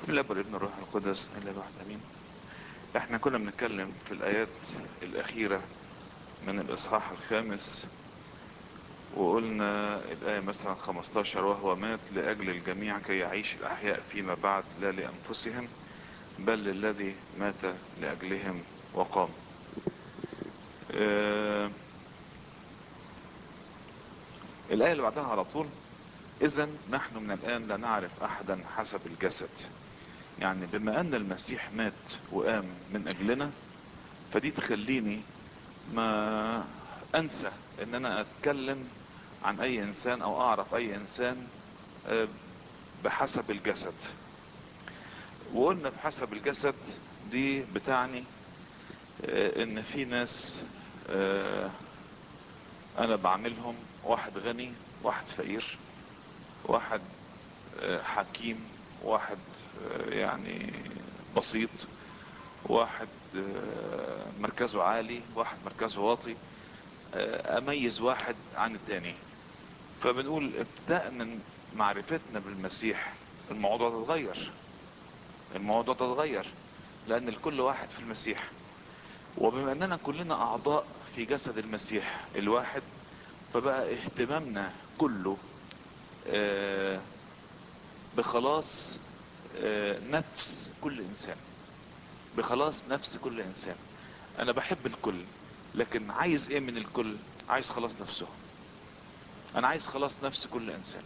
بسم الله والابن الروح القدس الا الواحد امين احنا كنا بنتكلم في الايات الاخيرة من الاصحاح الخامس وقلنا الاية مثلا 15 وهو مات لاجل الجميع كي يعيش الاحياء فيما بعد لا لانفسهم بل للذي مات لاجلهم وقام آه الاية اللي بعدها على طول اذا نحن من الان لا نعرف احدا حسب الجسد يعني بما ان المسيح مات وقام من اجلنا فدي تخليني ما انسى ان انا اتكلم عن اي انسان او اعرف اي انسان بحسب الجسد وقلنا بحسب الجسد دي بتعني ان في ناس انا بعملهم واحد غني واحد فقير واحد حكيم واحد يعني بسيط واحد مركزه عالي واحد مركزه واطي اميز واحد عن التاني فبنقول ابتداء من معرفتنا بالمسيح الموضوع تتغير الموضوع تتغير لان الكل واحد في المسيح وبما اننا كلنا اعضاء في جسد المسيح الواحد فبقى اهتمامنا كله بخلاص نفس كل انسان بخلاص نفس كل انسان انا بحب الكل لكن عايز ايه من الكل عايز خلاص نفسه انا عايز خلاص نفس كل انسان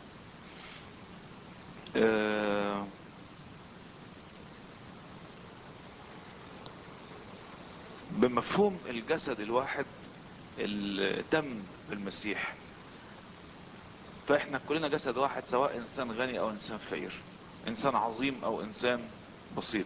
بمفهوم الجسد الواحد اللي تم بالمسيح فاحنا كلنا جسد واحد سواء انسان غني او انسان فقير انسان عظيم او انسان بسيط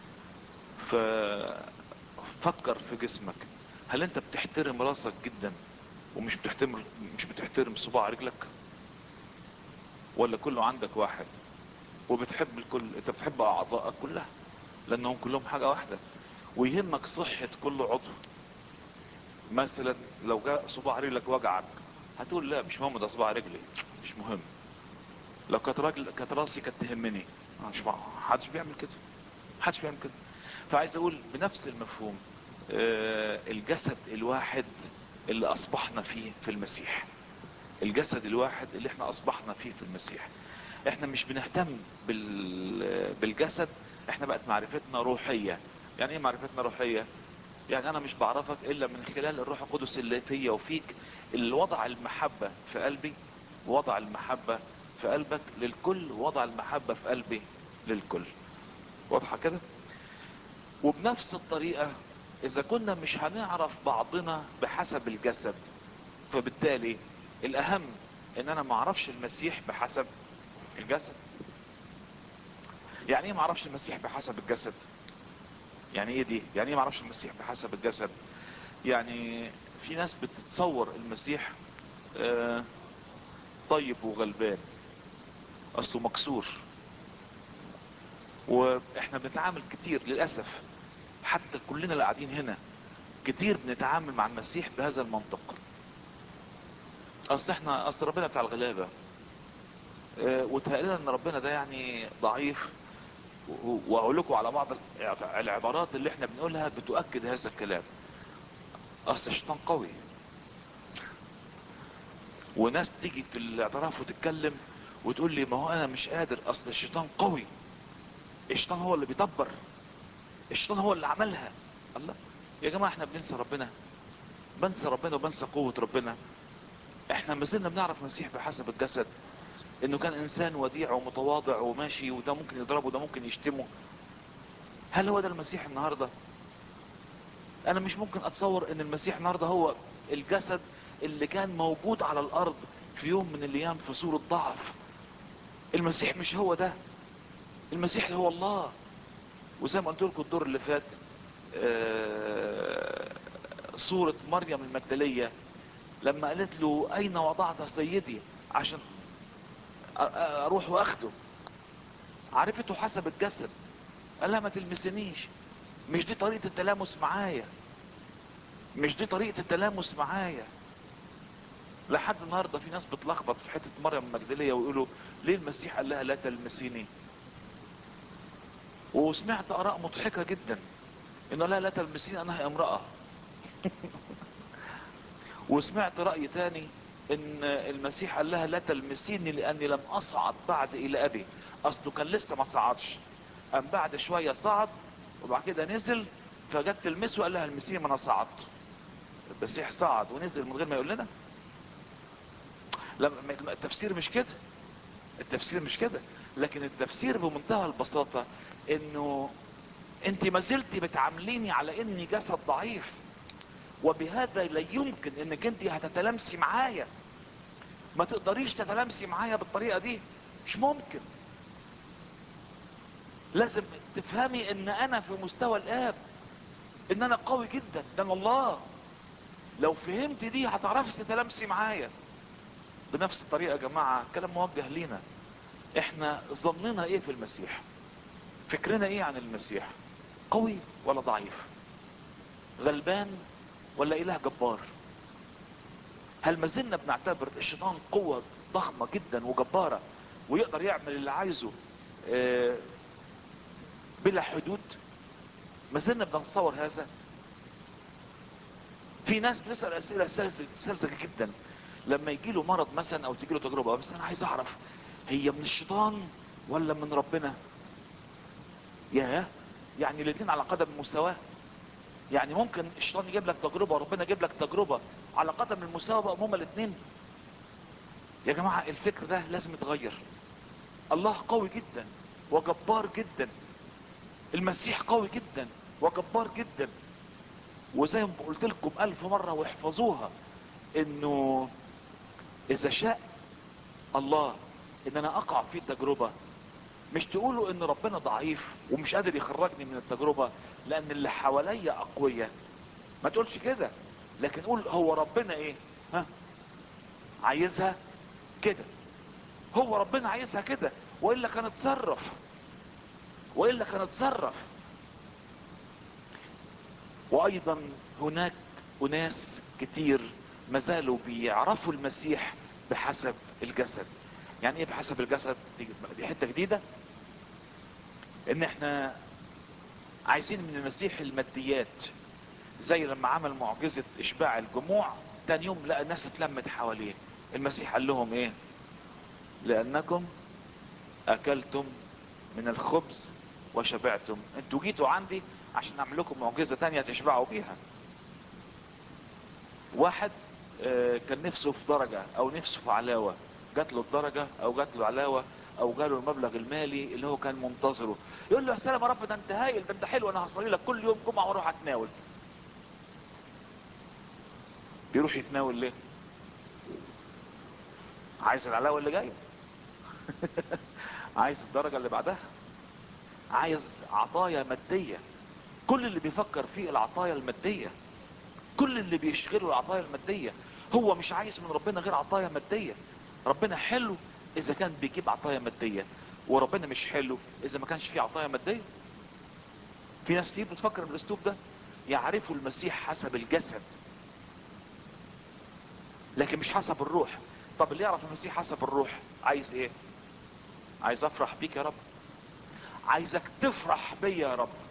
ففكر في جسمك هل انت بتحترم راسك جدا ومش بتحترم مش بتحترم صباع رجلك ولا كله عندك واحد وبتحب الكل انت بتحب اعضائك كلها لانهم كلهم حاجة واحدة ويهمك صحة كل عضو مثلا لو جاء صباع رجلك وجعك هتقول لا مش مهم ده صباع رجلي مش مهم لو كانت راجل كانت راسي كانت تهمني مش حدش بيعمل كده حدش بيعمل كده فعايز اقول بنفس المفهوم آه الجسد الواحد اللي اصبحنا فيه في المسيح الجسد الواحد اللي احنا اصبحنا فيه في المسيح احنا مش بنهتم بال بالجسد احنا بقت معرفتنا روحية يعني ايه معرفتنا روحية يعني انا مش بعرفك الا من خلال الروح القدس اللي فيا وفيك اللي وضع المحبة في قلبي وضع المحبة في قلبك للكل وضع المحبة في قلبي للكل واضحة كده وبنفس الطريقة اذا كنا مش هنعرف بعضنا بحسب الجسد فبالتالي الاهم ان انا ما اعرفش المسيح بحسب الجسد يعني ايه ما اعرفش المسيح بحسب الجسد يعني ايه دي يعني ايه ما اعرفش المسيح بحسب الجسد يعني في ناس بتتصور المسيح آه طيب وغلبان اصله مكسور واحنا بنتعامل كتير للأسف حتى كلنا اللي قاعدين هنا كتير بنتعامل مع المسيح بهذا المنطق اصل احنا اصل ربنا بتاع الغلابة اه وتهيألنا ان ربنا ده يعني ضعيف واقول لكم على بعض العبارات اللي احنا بنقولها بتؤكد هذا الكلام اصل الشيطان قوي وناس تيجي في الاعتراف وتتكلم وتقول لي ما هو انا مش قادر اصل الشيطان قوي الشيطان هو اللي بيدبر الشيطان هو اللي عملها الله يا جماعة احنا بننسى ربنا بنسى ربنا وبنسى قوة ربنا احنا ما زلنا بنعرف المسيح بحسب الجسد انه كان انسان وديع ومتواضع وماشي وده ممكن يضربه وده ممكن يشتمه هل هو ده المسيح النهاردة انا مش ممكن اتصور ان المسيح النهاردة هو الجسد اللي كان موجود على الارض في يوم من الايام في صورة ضعف المسيح مش هو ده المسيح هو الله وزي ما قلت لكم الدور اللي فات صورة مريم المجدلية لما قالت له اين وضعت سيدي عشان اروح واخده عرفته حسب الجسد قال لها ما تلمسنيش مش دي طريقة التلامس معايا مش دي طريقة التلامس معايا لحد النهاردة في ناس بتلخبط في حتة مريم المجدلية ويقولوا ليه المسيح قال لها لا تلمسيني وسمعت اراء مضحكة جدا انه لا لا تلمسين انها امرأة وسمعت رأي تاني ان المسيح قال لها لا تلمسيني لاني لم اصعد بعد الى ابي اصله كان لسه ما صعدش قام بعد شوية صعد وبعد كده نزل فجت تلمسه قال لها المسيح ما انا صعدت المسيح صعد ونزل من غير ما يقول لنا لا التفسير مش كده التفسير مش كده لكن التفسير بمنتهى البساطة انه انت ما زلتي بتعامليني على اني جسد ضعيف وبهذا لا يمكن انك انت هتتلامسي معايا ما تقدريش تتلامسي معايا بالطريقة دي مش ممكن لازم تفهمي ان انا في مستوى الاب ان انا قوي جدا ده أنا الله لو فهمت دي هتعرفي تتلامسي معايا بنفس الطريقة يا جماعة كلام موجه لينا احنا ظننا ايه في المسيح فكرنا ايه عن المسيح قوي ولا ضعيف غلبان ولا اله جبار هل ما زلنا بنعتبر الشيطان قوة ضخمة جدا وجبارة ويقدر يعمل اللي عايزه آه، بلا حدود ما زلنا بنتصور هذا في ناس بتسأل اسئلة ساذجة ساذجة جدا لما يجي له مرض مثلا او تجي له تجربة بس انا عايز اعرف هي من الشيطان ولا من ربنا ياه يعني الاتنين على قدم المساواة يعني ممكن الشيطان يجيب لك تجربة وربنا يجيب لك تجربة على قدم المساواة بقى هما الاتنين يا جماعة الفكر ده لازم يتغير الله قوي جدا وجبار جدا المسيح قوي جدا وجبار جدا وزي ما قلت لكم الف مرة واحفظوها انه اذا شاء الله ان انا اقع في التجربة مش تقولوا ان ربنا ضعيف ومش قادر يخرجني من التجربة لان اللي حواليا اقوياء ما تقولش كده لكن قول هو ربنا ايه ها عايزها كده هو ربنا عايزها كده والا كان اتصرف والا كان اتصرف وايضا هناك اناس كتير ما زالوا بيعرفوا المسيح بحسب الجسد يعني ايه بحسب الجسد دي, دي حته جديده ان احنا عايزين من المسيح الماديات زي لما عمل معجزة اشباع الجموع تاني يوم لقى الناس اتلمت حواليه المسيح قال لهم ايه لانكم اكلتم من الخبز وشبعتم انتوا جيتوا عندي عشان اعمل لكم معجزة تانية تشبعوا بيها واحد آه، كان نفسه في درجة او نفسه في علاوة جات له الدرجة او جات له علاوة او جاله المبلغ المالي اللي هو كان منتظره يقول له يا سلام يا رب ده انت هايل ده انت حلو انا هصلي لك كل يوم جمعة واروح اتناول بيروح يتناول ليه عايز العلاوة اللي جاية عايز الدرجة اللي بعدها عايز عطايا مادية كل اللي بيفكر فيه العطايا المادية كل اللي بيشغله العطايا المادية هو مش عايز من ربنا غير عطايا مادية ربنا حلو اذا كان بيجيب عطايا مادية وربنا مش حلو اذا ما كانش فيه عطايا مادية في ناس كتير بتفكر بالاسلوب ده يعرفوا المسيح حسب الجسد لكن مش حسب الروح طب اللي يعرف المسيح حسب الروح عايز ايه عايز افرح بيك يا رب عايزك تفرح بيا يا رب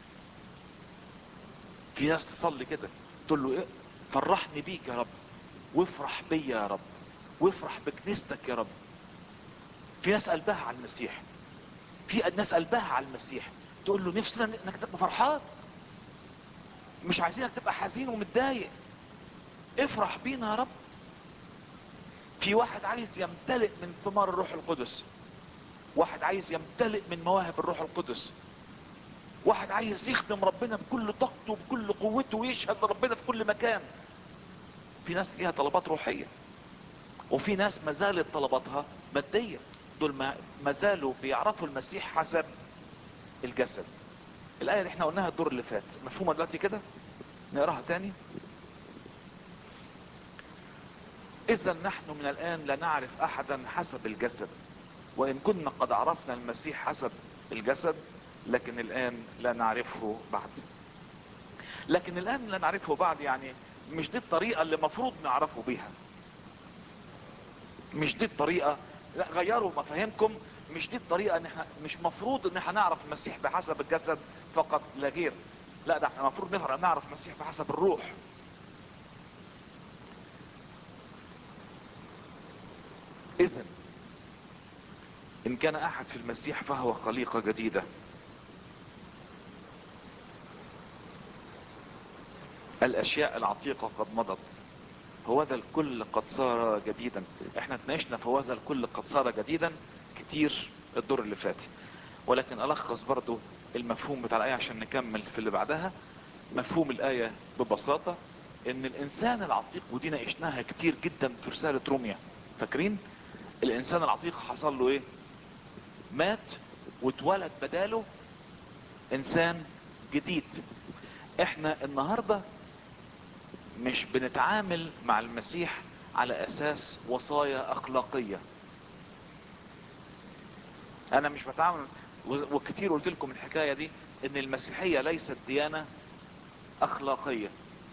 في ناس تصلي كده تقول له ايه فرحني بيك يا رب وافرح بيا يا رب وافرح بكنيستك يا رب في ناس قلبها على المسيح في ناس قلبها على المسيح تقول له نفسنا انك تبقى فرحان مش عايزينك تبقى حزين ومتضايق افرح بينا يا رب في واحد عايز يمتلئ من ثمار الروح القدس واحد عايز يمتلئ من مواهب الروح القدس واحد عايز يخدم ربنا بكل طاقته وبكل قوته ويشهد لربنا في كل مكان في ناس ليها طلبات روحية وفي ناس ما زالت طلباتها مادية دول ما ما زالوا بيعرفوا المسيح حسب الجسد الآية اللي احنا قلناها الدور اللي فات مفهومة دلوقتي كده نقراها تاني إذا نحن من الآن لا نعرف أحدا حسب الجسد وإن كنا قد عرفنا المسيح حسب الجسد لكن الآن لا نعرفه بعد لكن الآن لا نعرفه بعد يعني مش دي الطريقة اللي مفروض نعرفه بيها مش دي الطريقة لا غيروا مفاهيمكم مش دي الطريقة ان احنا مش مفروض ان احنا نعرف المسيح بحسب الجسد فقط لا غير لا ده احنا المفروض نفرق نعرف المسيح بحسب الروح اذا ان كان احد في المسيح فهو خليقة جديدة الاشياء العتيقة قد مضت هو ذا الكل قد صار جديدا احنا اتناقشنا في هو ذا الكل قد صار جديدا كتير الدور اللي فات ولكن الخص برضو المفهوم بتاع الايه عشان نكمل في اللي بعدها مفهوم الايه ببساطه ان الانسان العتيق ودي ناقشناها كتير جدا في رساله روميا فاكرين الانسان العتيق حصل له ايه مات واتولد بداله انسان جديد احنا النهارده مش بنتعامل مع المسيح على اساس وصايا اخلاقيه انا مش بتعامل وكتير قلت لكم الحكايه دي ان المسيحيه ليست ديانه اخلاقيه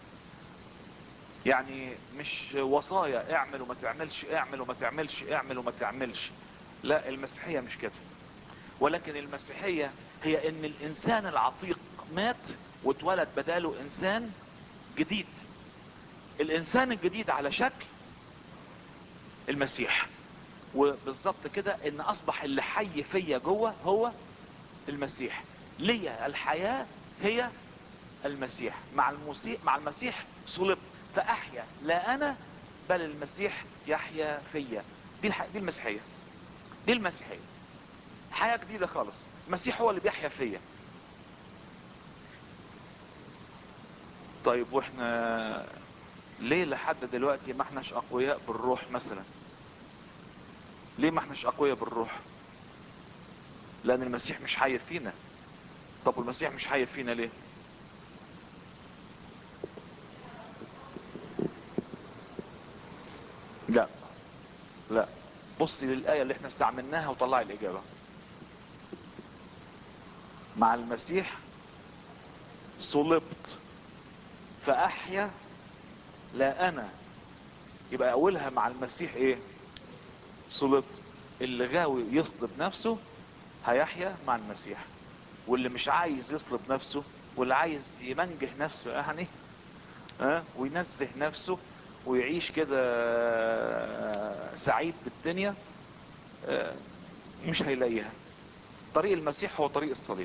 يعني مش وصايا اعمل وما تعملش اعمل وما تعملش اعمل وما تعملش لا المسيحيه مش كده ولكن المسيحيه هي ان الانسان العتيق مات واتولد بداله انسان جديد الانسان الجديد على شكل المسيح وبالظبط كده ان اصبح اللي حي فيا جوه هو المسيح ليا الحياة هي المسيح مع المسيح مع المسيح صلب فاحيا لا انا بل المسيح يحيا فيا دي الح... دي المسيحية دي المسيحية حياة جديدة خالص المسيح هو اللي بيحيا فيا طيب واحنا ليه لحد دلوقتي ما احناش اقوياء بالروح مثلا ليه ما احناش اقوياء بالروح لان المسيح مش حي فينا طب والمسيح مش حي فينا ليه لا لا بصي للآية اللي احنا استعملناها وطلعي الإجابة مع المسيح صلبت فأحيا لا أنا يبقى أولها مع المسيح إيه صلبت اللي غاوي يصلب نفسه هيحيا مع المسيح واللي مش عايز يصلب نفسه واللي عايز يمنجه نفسه يعني ها وينزه نفسه ويعيش كده سعيد بالدنيا مش هيلاقيها طريق المسيح هو طريق الصليب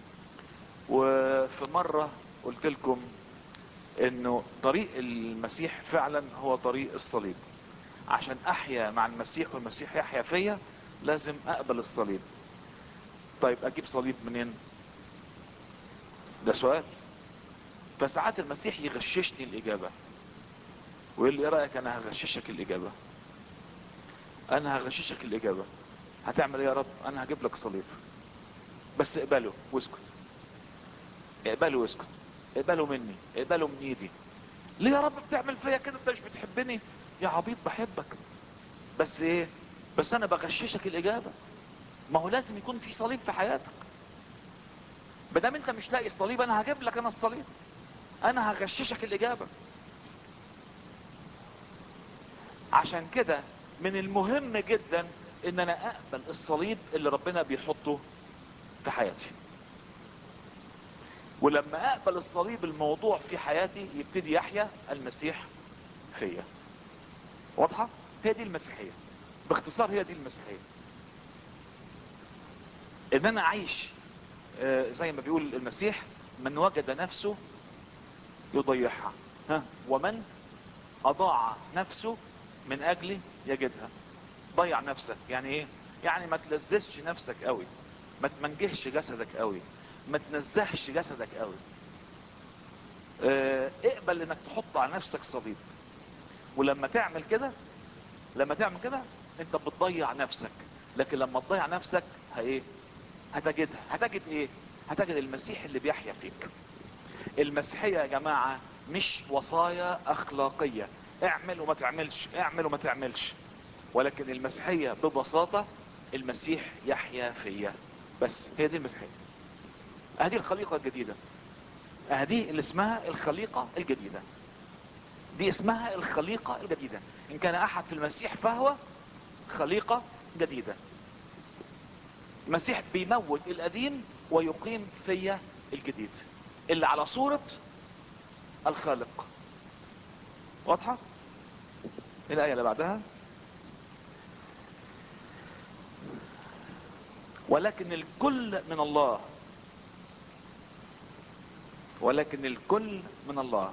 وفي مرة قلت لكم انه طريق المسيح فعلا هو طريق الصليب عشان احيا مع المسيح والمسيح يحيا فيا لازم اقبل الصليب طيب اجيب صليب منين ده سؤال فساعات المسيح يغششني الاجابة ويقول لي ايه رايك انا هغششك الاجابة انا هغششك الاجابة هتعمل ايه يا رب انا هجيب لك صليب بس اقبله واسكت اقبله واسكت اقبله مني اقبله من ايدي ليه يا رب بتعمل فيا كده انت مش بتحبني يا عبيط بحبك بس ايه بس انا بغششك الاجابة ما هو لازم يكون في صليب في حياتك بدام انت مش لاقي الصليب انا هجيب لك انا الصليب انا هغششك الاجابة عشان كده من المهم جدا ان انا اقبل الصليب اللي ربنا بيحطه في حياتي ولما اقبل الصليب الموضوع في حياتي يبتدي يحيا المسيح فيا واضحة هي دي المسيحية باختصار هي دي المسيحية ان انا عايش زي ما بيقول المسيح من وجد نفسه يضيعها ها ومن اضاع نفسه من اجلي يجدها ضيع نفسك يعني ايه يعني ما تلذذش نفسك قوي ما تمنجهش جسدك قوي ما تنزهش جسدك قوي اه اقبل انك تحط على نفسك صليب ولما تعمل كده لما تعمل كده انت بتضيع نفسك لكن لما تضيع نفسك ايه هتجدها هتجد ايه هتجد المسيح اللي بيحيا فيك المسيحية يا جماعة مش وصايا اخلاقية اعمل وما تعملش اعمل وما تعملش ولكن المسيحية ببساطة المسيح يحيا فيا بس هي دي المسيحية هذه الخليقة الجديدة هذه اللي اسمها الخليقة الجديدة دي اسمها الخليقة الجديدة ان كان احد في المسيح فهو خليقة جديدة مسيح بيموت القديم ويقيم فيا الجديد اللي على صورة الخالق واضحة الآية اللي بعدها ولكن الكل من الله ولكن الكل من الله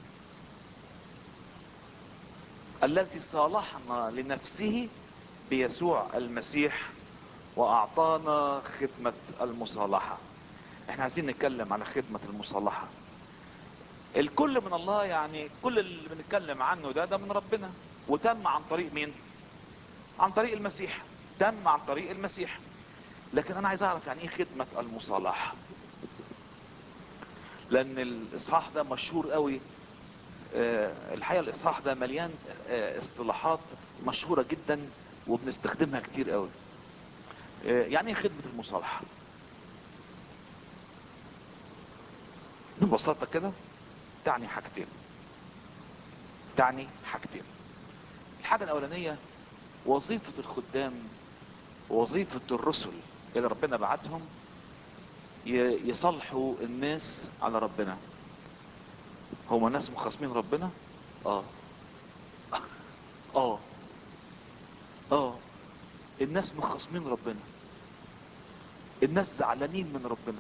الذي صالحنا لنفسه بيسوع المسيح واعطانا خدمة المصالحة احنا عايزين نتكلم على خدمة المصالحة الكل من الله يعني كل اللي بنتكلم عنه ده ده من ربنا وتم عن طريق مين عن طريق المسيح تم عن طريق المسيح لكن انا عايز اعرف يعني ايه خدمة المصالحة لان الاصحاح ده مشهور قوي آه، الحقيقة الاصحاح ده مليان آه، اصطلاحات مشهورة جدا وبنستخدمها كتير قوي آه، يعني ايه خدمة المصالحة ببساطة كده تعني حاجتين تعني حاجتين الحاجة الاولانية وظيفة الخدام وظيفة الرسل اللي ربنا بعتهم ي- يصلحوا الناس على ربنا هما ناس مخاصمين ربنا اه اه اه الناس مخاصمين ربنا الناس زعلانين من ربنا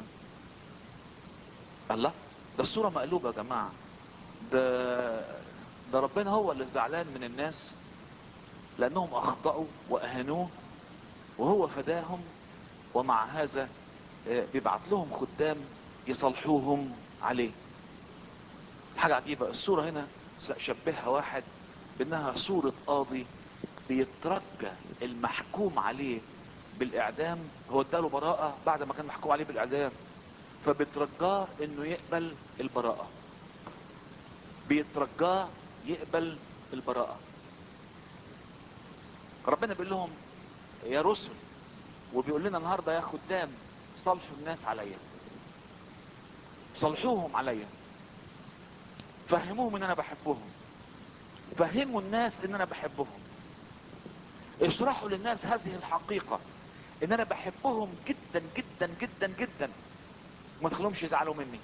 الله ده الصورة مقلوبة يا جماعة ده ده ربنا هو اللي زعلان من الناس لانهم اخطأوا واهانوه وهو فداهم ومع هذا آه، بيبعت لهم خدام يصلحوهم عليه حاجة عجيبة الصورة هنا س- شبهها واحد بانها صورة قاضي بيترجى المحكوم عليه بالاعدام هو اداله براءة بعد ما كان محكوم عليه بالاعدام فبترجاه انه يقبل البراءة بيترجاه يقبل البراءة ربنا بيقول لهم يا رسل وبيقول لنا النهارده يا خدام صلحوا الناس عليا صلحوهم عليا فهموهم ان انا بحبهم فهموا الناس ان انا بحبهم اشرحوا للناس هذه الحقيقة ان انا بحبهم جدا جدا جدا جدا وما تخليهمش يزعلوا مني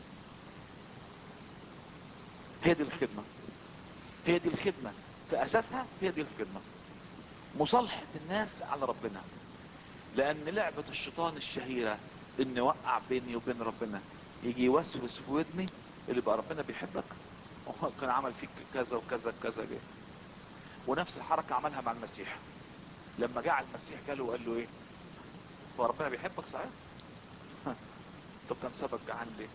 هي دي الخدمة هي دي الخدمة في اساسها هي دي الخدمة مصالحة الناس على ربنا لان لعبة الشيطان الشهيرة ان يوقع بيني وبين ربنا يجي يوسوس في ودني اللي بقى ربنا بيحبك هو كان عمل فيك كذا وكذا كذا جه ونفس الحركة عملها مع المسيح لما جاء على المسيح جاله وقال له ايه هو ربنا بيحبك صحيح طب كان سبب جعان ليه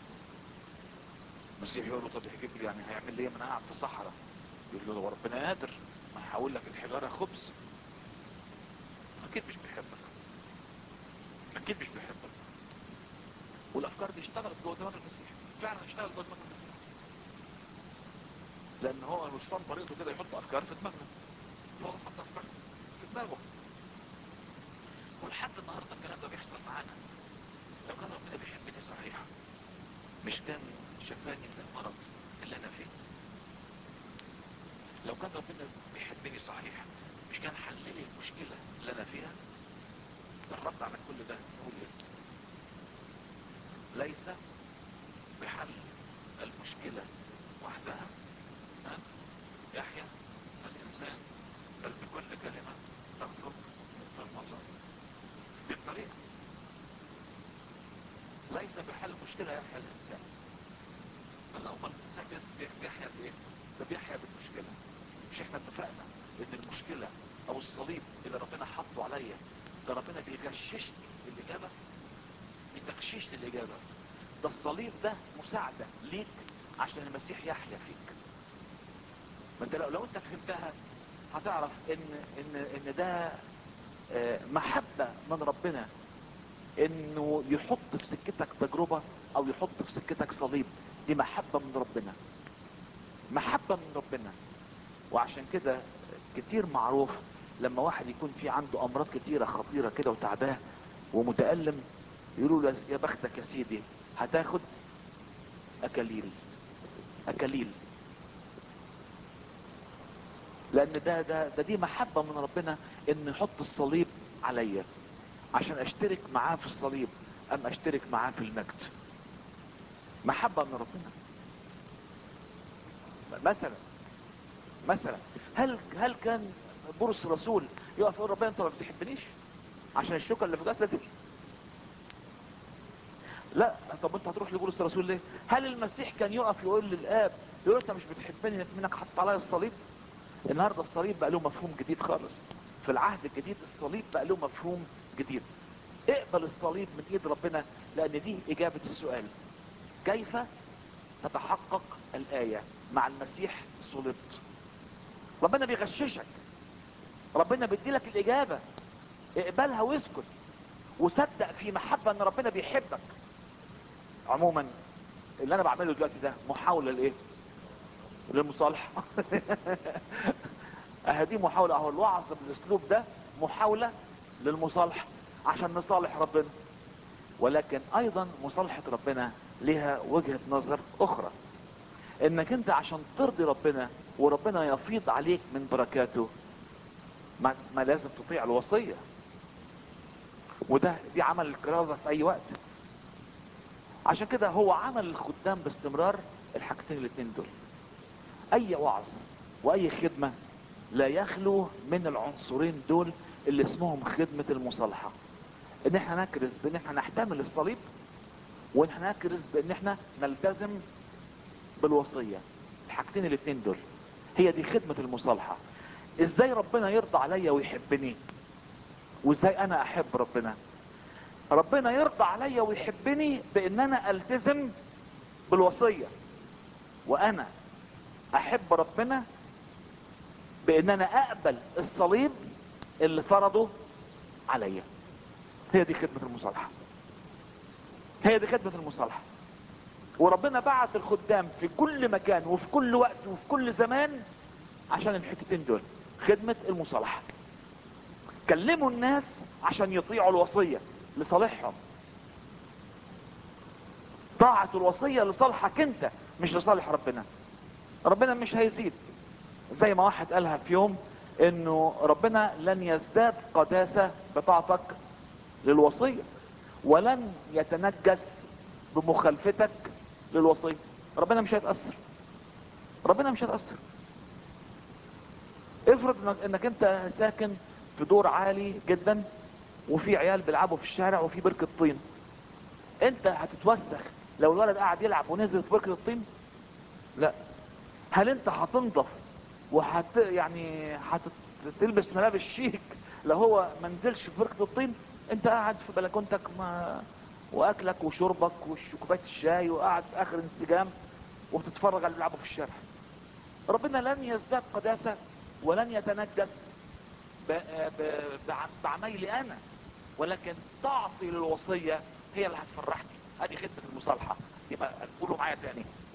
المسيح يقول له طب يحجب لي يعني هيعمل لي ايه ما انا قاعد في صحراء يقول له هو ربنا قادر ما هيحول لك الحجارة خبز اكيد مش بيحبك اكيد مش بيحبك والافكار دي اشتغلت جوه دماغ المسيح فعلا اشتغلت جوه دماغ المسيح لان هو الشيطان طريقته كده يحط افكار في دماغنا هو يحط افكار في دماغه ولحد النهارده الكلام ده بيحصل معانا لو كان ربنا بيحبني صحيح مش كان شفاني من المرض اللي انا فيه لو كان ربنا بيحبني صحيح مش كان حل لي المشكلة اللي انا فيها الرد على كل ده نقول ايه ليس بحل المشكلة وحدها ها؟ يحيى الانسان بل بكل كلمة تخرج من الله دي الطريقة ليس بحل مشكلة يحيى الانسان بل اول الانسان بيس- بيحيا بايه ده بيحيا بالمشكلة مش احنا اتفقنا ان المشكلة او الصليب اللي ربنا حطه عليا ده ربنا بيغششني الاجابة بتغشيش للاجابة ده الصليب ده مساعدة ليك عشان المسيح يحيا فيك ما انت لو, لو انت فهمتها هتعرف ان ان ان ده آه، محبة من ربنا انه يحط في سكتك تجربة او يحط في سكتك صليب دي محبة من ربنا محبة من ربنا وعشان كده كتير معروف لما واحد يكون في عنده امراض كتيرة خطيرة كده وتعباه ومتألم يقولوا له يا بختك يا سيدي هتاخد اكاليل اكاليل لان ده ده ده دي محبة من ربنا ان يحط الصليب عليا عشان اشترك معاه في الصليب ام اشترك معاه في المجد محبة من ربنا مثلا مثلا هل هل كان بولس الرسول يقف يقول ربنا انت ما بتحبنيش عشان الشوكه اللي في جسدي لا طب انت هتروح لبولس الرسول ليه هل المسيح كان يقف يقول للاب يقول انت مش بتحبني منك حطيت عليا الصليب النهارده الصليب بقى له مفهوم جديد خالص في العهد الجديد الصليب بقى له مفهوم جديد اقبل الصليب من ايد ربنا لان دي اجابة السؤال كيف تتحقق الاية مع المسيح صلبت ربنا بيغششك ربنا بيديلك الاجابة اقبلها واسكت وصدق في محبة ان ربنا بيحبك عموما اللي انا بعمله دلوقتي ده محاولة لايه للمصالحة اهدي محاولة اهو الوعظ بالاسلوب ده محاولة للمصالحة عشان نصالح ربنا ولكن ايضا مصالحة ربنا لها وجهة نظر اخرى انك انت عشان ترضي ربنا وربنا يفيض عليك من بركاته ما, ما لازم تطيع الوصية وده دي عمل الكرازة في اي وقت عشان كده هو عمل الخدام باستمرار الحاجتين الاتنين دول اي وعظ واي خدمة لا يخلو من العنصرين دول اللي اسمهم خدمة المصالحة ان احنا نكرز بان احنا نحتمل الصليب وان احنا نكرز بان احنا نلتزم بالوصية الحاجتين الاتنين دول هي دي خدمة المصالحة ازاي ربنا يرضى عليا ويحبني وازاي انا احب ربنا ربنا يرضى عليا ويحبني بان انا التزم بالوصية وانا احب ربنا بان انا اقبل الصليب اللي فرضه عليا هي دي خدمة المصالحة هي دي خدمة المصالحة وربنا بعت الخدام في كل مكان وفي كل وقت وفي كل زمان عشان الحتتين دول خدمة المصالحة كلموا الناس عشان يطيعوا الوصية لصالحهم طاعة الوصية لصالحك انت مش لصالح ربنا ربنا مش هيزيد زي ما واحد قالها في يوم انه ربنا لن يزداد قداسة بطاعتك للوصية ولن يتنجس بمخالفتك للوصية ربنا مش هيتأثر ربنا مش هيتأثر افرض انك, انك انت ساكن في دور عالي جدا وفي عيال بيلعبوا في الشارع وفي بركة طين انت هتتوسخ لو الولد قاعد يلعب ونزل في بركة الطين لا هل انت هتنضف وهت يعني هتلبس ملابس شيك لو هو ما نزلش في بركة الطين انت قاعد في بلكونتك ما واكلك وشربك وكوبايه الشاي وقاعد في اخر انسجام وبتتفرج على اللي بيلعبوا في الشارع ربنا لن يزداد قداسه ولن يتنجس ب... ب... بعمايلي انا ولكن طاعتي للوصيه هي اللي هتفرحني ادي خدمه المصالحه يبقى قولوا معايا تاني